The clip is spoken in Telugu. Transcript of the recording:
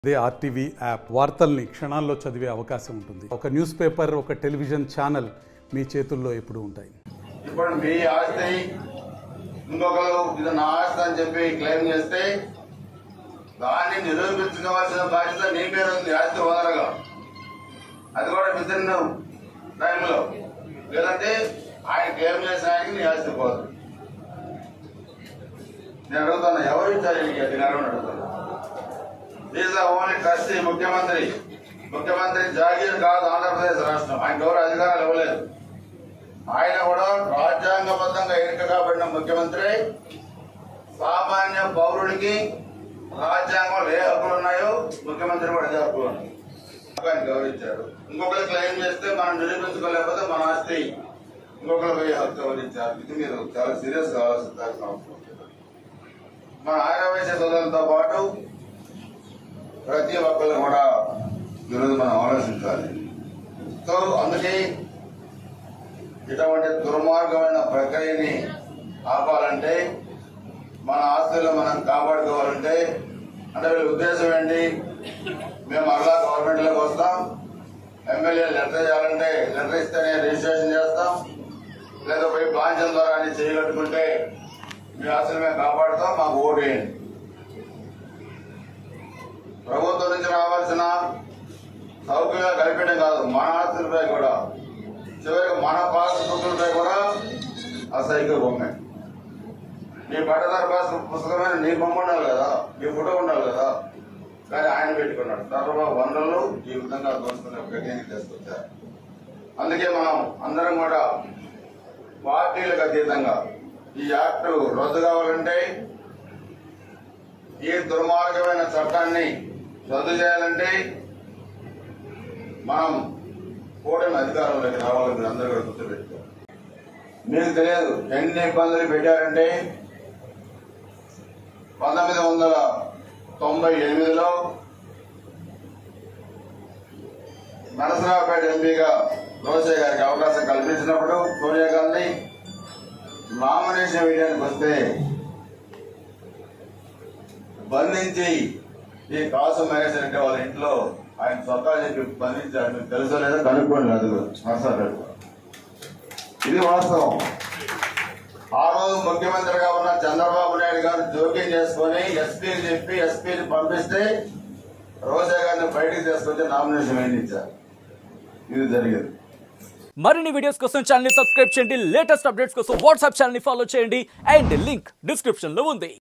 అదే ఆర్టీవీ యాప్ వార్తల్ని క్షణాల్లో చదివే అవకాశం ఉంటుంది ఒక న్యూస్ పేపర్ ఒక టెలివిజన్ ఛానల్ మీ చేతుల్లో ఎప్పుడూ ఉంటాయి ఇప్పుడు మీ ఆస్తి ఇంకొకరు ఇది నా ఆస్తి అని చెప్పి క్లెయిమ్ చేస్తే దాన్ని నిరూపించుకోవాల్సిన బాధ్యత నీ పేరు ఉంది ఆస్తి ఓనర్గా అది కూడా విత్ ఇన్ టైంలో లేదంటే ఆయన క్లెయిమ్ చేసిన ఆయనకి నీ ఆస్తి పోదు నేను అడుగుతాను ఎవరు ఇచ్చారు ఈ అధికారం అని అడుగుతాను ఈజ్ ఓన్లీ ట్రస్టీ ముఖ్యమంత్రి ముఖ్యమంత్రి జాగీర్ కాదు ఆంధ్రప్రదేశ్ రాష్ట్రం ఆయన ఎవరు అధికారాలు ఇవ్వలేదు ఆయన కూడా రాజ్యాంగబద్ధంగా ఎన్నిక కాబడిన ముఖ్యమంత్రి సామాన్య పౌరుడికి రాజ్యాంగంలో ఏ హక్కులు ఉన్నాయో ముఖ్యమంత్రి కూడా అదే హక్కులు ఉన్నాయి ఆయన గౌరవించారు ఇంకొకరు క్లెయిమ్ చేస్తే మనం నిరూపించుకోలేకపోతే మన ఆస్తి ఇంకొకరు పోయి హక్కు గౌరవించారు ఇది మీరు చాలా సీరియస్ గా ఆలోచించాల్సిన అవసరం ఉంది. మన ఆర్యవైశ్య సోదరులతో పాటు ప్రతి ఒక్కరు కూడా ఈరోజు మనం ఆలోచించాలి సో అందుకే ఇటువంటి దుర్మార్గమైన ప్రక్రియని ఆపాలంటే మన ఆస్తులు మనం కాపాడుకోవాలంటే అంటే వీళ్ళ ఉద్దేశం ఏంటి మేము మరలా గవర్నమెంట్ లోకి వస్తాం ఎమ్మెల్యే లెటర్ చేయాలంటే లెటర్ ఇస్తేనే రిజిస్ట్రేషన్ చేస్తాం లేదా పోయి బాంఛం ద్వారా అని చేయగట్టుకుంటే మీ ఆస్తులు మేము కాపాడుతాం మాకు ఓటు వేయండి ప్రభుత్వం నుంచి రావాల్సిన సౌకర్యాలు కల్పించడం కాదు మన ఆస్తులపై కూడా చివరికి మన పాస్ బుక్కులపై కూడా అసైకిల్ బొమ్మే నీ పట్టదారు పాస్ పుస్తకమైన నీ బొమ్మ ఉండాలి కదా నీ ఫోటో ఉండాలి కదా కానీ ఆయన పెట్టుకున్నాడు సర్వ వనరులు ఈ విధంగా దోచుకునే ప్రక్రియకి తీసుకొచ్చారు అందుకే మనం అందరం కూడా పార్టీలకు అతీతంగా ఈ యాక్ట్ రద్దు కావాలంటే ఈ దుర్మార్గమైన చట్టాన్ని రద్దు చేయాలంటే మనం కూటమి అధికారంలోకి రావాలని మీరు అందరూ కూడా గుర్తుపెట్టుకోవాలి మీకు తెలియదు ఎన్ని ఇబ్బందులు పెట్టారంటే పంతొమ్మిది వందల తొంభై ఎనిమిదిలో నరసరావుపేట ఎంపీగా రోసయ్య గారికి అవకాశం కల్పించినప్పుడు సోనియా గాంధీ నామినేషన్ వేయడానికి వస్తే బంధించి ఈ కాసు మహేష్ రెడ్డి వాళ్ళ ఇంట్లో ఆయన సొక్కా చెప్పి బంధించాడు మీకు తెలుసో లేదో కనుక్కోండి అది నర్సాపేట ఇది వాస్తవం ఆ రోజు ముఖ్యమంత్రిగా ఉన్న చంద్రబాబు నాయుడు గారు జోక్యం చేసుకుని ఎస్పీని చెప్పి ఎస్పీని పంపిస్తే రోజా గారిని బయటికి తీసుకొచ్చి నామినేషన్ వేయించారు ఇది జరిగింది మరిన్ని వీడియోస్ కోసం ఛానల్ ని సబ్స్క్రైబ్ చేయండి లేటెస్ట్ అప్డేట్స్ కోసం వాట్సాప్ ఛానల్ ని ఫాలో చేయండి అండ్ లింక్ డిస్క్రిప్షన్ లో ఉంది